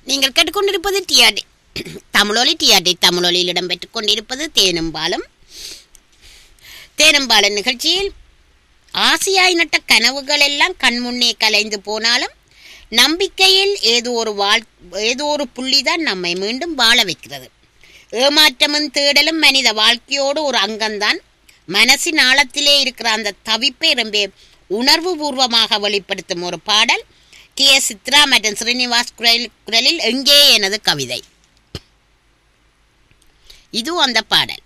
நீங்கள் கேட்டுக்கொண்டிருப்பது டிஆர்டி தமிழொலி டிஆர்டி தமிழொலியில் இடம்பெற்றுக் கொண்டிருப்பது தேனும்பாலம் தேனும்பாலம் நிகழ்ச்சியில் ஆசையாய் நட்ட கனவுகள் எல்லாம் கண்முன்னே கலைந்து போனாலும் நம்பிக்கையில் ஏதோ ஒரு வாழ் ஏதோ ஒரு புள்ளிதான் நம்மை மீண்டும் வாழ வைக்கிறது ஏமாற்றமும் தேடலும் மனித வாழ்க்கையோடு ஒரு அங்கம்தான் மனசின் ஆழத்திலே இருக்கிற அந்த தவிப்பை ரொம்ப உணர்வு பூர்வமாக வெளிப்படுத்தும் ஒரு பாடல் கே எஸ் சித்ரா மற்றும் ஸ்ரீனிவாஸ் குரல் குரலில் எங்கே எனது கவிதை இது அந்த பாடல்